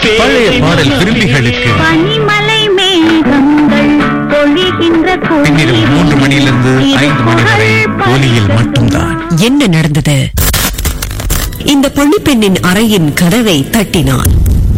பழைய பாடல் விரும்பிகளுக்கு பனிமலை மேகங்கள் பொழிகின்ற பின்னிரவு மூன்று மணியிலிருந்து ஐந்து மணி வரை ஒலியில் மட்டும்தான் என்ன நடந்தது இந்த பள்ளிப்பெண்ணின் அறையின் கதவை தட்டினான்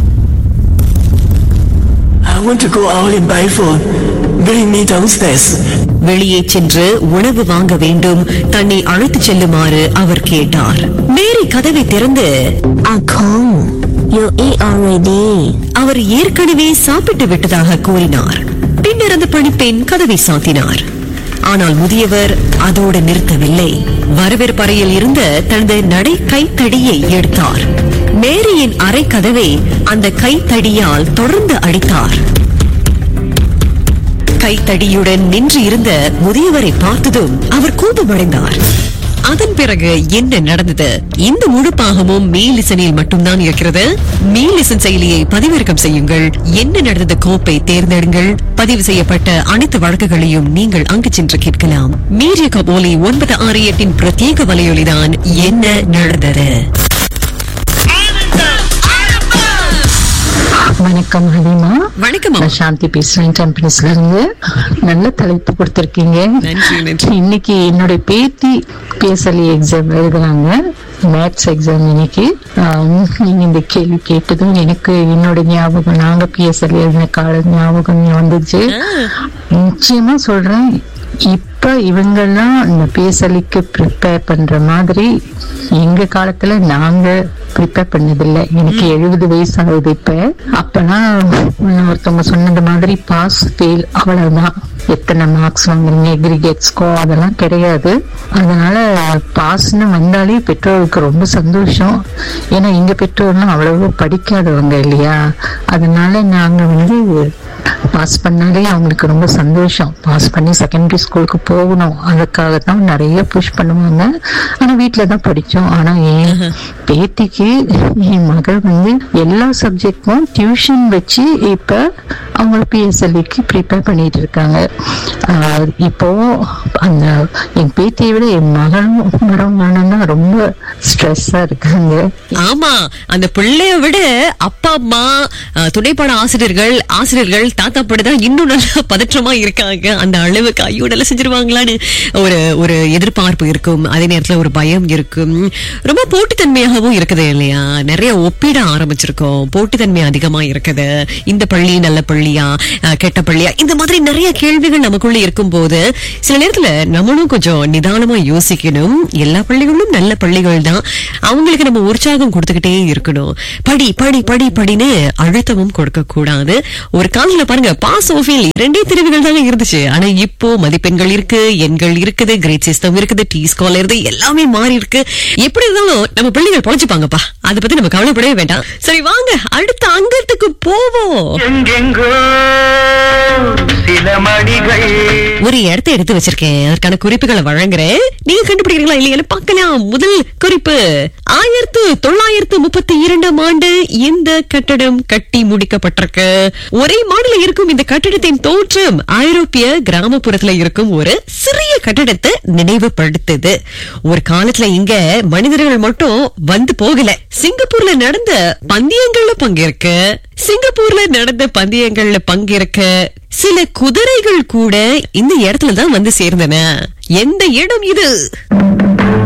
I want to go out and buy food. Bring me downstairs. வெளியே சென்று உணவு வாங்க வேண்டும் தன்னை அழைத்துச் செல்லுமாறு அவர் கேட்டார் மேரி கதவை திறந்து Akong, you eat already. அவர் ஏற்கனவே சாப்பிட்டு விட்டதாக கூறினார் பின்னர் அந்த பணிப்பெண் கதவை சாத்தினார் ஆனால் முதியவர் அதோடு நிறுத்தவில்லை வரவேற்பறையில் இருந்த தனது நடை கைத்தடியை எடுத்தார் மேரியின் அறை கதவை அந்த கைத்தடியால் தொடர்ந்து அடித்தார் கைத்தடியுடன் நின்று இருந்த முதியவரை பார்த்ததும் அவர் கோபமடைந்தார் அதன் பிறகு என்ன நடந்தது இந்த முழு பாகமும் மீலிசனில் மட்டும்தான் இருக்கிறது மீலிசன் செயலியை பதிவிறக்கம் செய்யுங்கள் என்ன நடந்தது கோப்பை தேர்ந்தெடுங்கள் பதிவு செய்யப்பட்ட அனைத்து வழக்குகளையும் நீங்கள் அங்கு சென்று கேட்கலாம் மீடிய கபோலி ஒன்பது ஆறு எட்டின் பிரத்யேக வலையொலிதான் என்ன நடந்தது வணக்கம் ஹரிமா வணக்கம் நான் சாந்தி பேசுறேன் கம்பெனிஸ்ல இருந்து நல்ல தலைப்பு கொடுத்திருக்கீங்க நன்றி, நன்றி. இன்னைக்கு என்னுடைய பேத்தி பிஎஸ்எல்இ எக்ஸாம் எழுதுறாங்க மேத்ஸ் எக்ஸாம் இன்னைக்கு ஆம், நீங்க இந்த கேள்வி கேட்டதும் எனக்கு என்னோட ஞாபகம் நாங்க பிஎஸ்எல்இ எழுதின கால ஞாபகம் வந்துச்சு நிச்சயமா சொல்றேன் இப்ப இவங்கெல்லாம் இந்த பிஎஸ்எல்இக்கு ப்ரிப்பேர் பண்ற மாதிரி எங்க காலத்துல நாங்க ப்ரிப்பேர் பண்ணதில்லை எனக்கு எழுபது வயசு ஆகுது இப்ப அப்பெல்லாம் ஒருத்தவங்க சொன்னது மாதிரி பாஸ் ஃபெயில் அவ்வளவுதான் எத்தனை மார்க்ஸ் வாங்குறீங்க எக்ரிகேட் ஸ்கோர் அதெல்லாம் கிடையாது அதனால பாஸ்னு வந்தாலே பெற்றோருக்கு ரொம்ப சந்தோஷம் ஏன்னா எங்க பெற்றோர்லாம் அவ்வளவு படிக்காதவங்க இல்லையா அதனால நாங்க வந்து பாஸ் பண்ணாலே அவங்களுக்கு ரொம்ப சந்தோஷம் பாஸ் பண்ணி செகண்டரி ஸ்கூலுக்கு போகணும் அதுக்காக தான் நிறைய புஷ் பண்ணுவாங்க ஆனா வீட்டில தான் படிச்சோம் ஆனா என் பேத்திக்கு என் மகள் வந்து எல்லா சப்ஜெக்டும் டியூஷன் வச்சு இப்ப அவங்க பிஎஸ்எல்விக்கு ப்ரிப்பேர் பண்ணிட்டு இருக்காங்க ஆஹ் இப்போ அந்த என் பேத்தியை விட என் மகனும் மருமகனும் தான் ரொம்ப ஸ்ட்ரெஸ்ஸா இருக்காங்க ஆமா அந்த பிள்ளைய விட அப்பா அம்மா அஹ், துணைப்பாட ஆசிரியர்கள் ஆசிரியர்கள் தாத்தா தான் இன்னும் நல்லா பதற்றமா இருக்காங்க அந்த அளவுக்கு ஐயோ நல்லா செஞ்சிருவாங்களான்னு ஒரு ஒரு எதிர்பார்ப்பு இருக்கும் அதே நேரத்துல ஒரு பயம் இருக்கும் ரொம்ப போட்டித்தன்மையாகவும் இருக்குது இல்லையா நிறைய ஒப்பிட ஆரம்பிச்சிருக்கோம் போட்டித்தன்மை அதிகமா இருக்குது இந்த பள்ளி நல்ல பள்ளியா அஹ், கெட்ட பள்ளியா இந்த மாதிரி நிறைய கேள்விகள் நமக்குள்ள இருக்கும் போது சில நேரத்துல நம்மளும் கொஞ்சம் நிதானமா யோசிக்கணும் எல்லா பள்ளிகளும் நல்ல பள்ளிகள் தான் அவங்களுக்கு நம்ம உற்சாகம் கொடுத்துக்கிட்டே இருக்கணும் படி படி படி படின்னு அழுத்தமும் கொடுக்க கூடாது ஒரு காலத்துல பாருங்க பாஸ் ஓஃபில் இரண்டே தெரிவுகள் தாங்க இருந்துச்சு ஆனா இப்போ மதிப்பெண்கள் இருக்கு எண்கள் இருக்குது கிரேட் சிஸ்டம் இருக்குது டி ஸ்கால் இருந்து எல்லாமே மாறி இருக்கு எப்படி இருந்தாலும் நம்ம பிள்ளைகள் பொழைச்சுப்பாங்கப்பா அதை பத்தி நம்ம கவலைப்படவே வேண்டாம் சரி வாங்க அடுத்த அங்கத்துக்கு போவோம் எங்கெங்கோ சில மணிகள் ஒரு இடத்தை எடுத்து வச்சிருக்கேன் அதற்கான குறிப்புகளை வழங்குறேன் நீங்க கண்டுபிடிக்கிறீங்களா இல்லையான்னு பார்க்கலாம் முதல் குறிப்பு ஆயிரத்து தொள்ளாயிரத்து முப்பத்தி இரண்டாம் ஆண்டு இந்த கட்டடம் கட்டி முடிக்கப்பட்டிருக்கு ஒரே மாடல இருக்கும் இந்த கட்டடத்தின் தோற்றம் ஐரோப்பிய கிராமப்புறத்துல இருக்கும் ஒரு சிறிய கட்டடத்தை நினைவுபடுத்துது ஒரு காலத்துல இங்க மனிதர்கள் மட்டும் வந்து போகல சிங்கப்பூர்ல நடந்த பந்தயங்கள்ல பங்கேற்க சிங்கப்பூர்ல நடந்த பந்தயங்கள்ல பங்கேற்க சில குதிரைகள் கூட இந்த இடத்துல தான் வந்து சேர்ந்தன எந்த இடம் இது